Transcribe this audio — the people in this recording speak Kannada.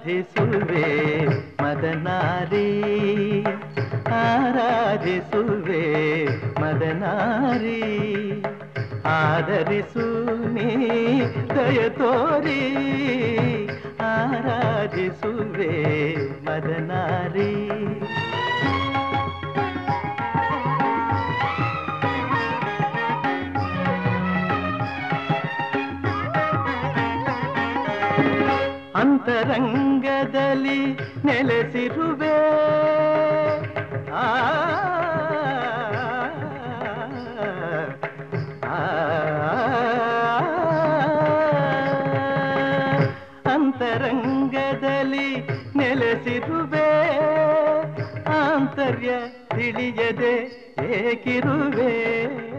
ಆರಾಧಿಸುವೆ ಮದನಾರಿ ಆರಾಧಿಸುವೆ ಮದನಾರಿ ಆದರಿಸು ನೀ ದಯ ತೋರಿ ಆರಾಧಿಸುವೆ ಮದನಾರಿ ಅಂತರಂಗದಲ್ಲಿ ನೆಲೆಸಿರುವೆ ಆ ಆ, ಅಂತರಂಗದಲ್ಲಿ ನೆಲೆಸಿರುವೆ ಆಂತರ್ಯ ತಿಳಿಯದೆ ಏಕಿರುವೆ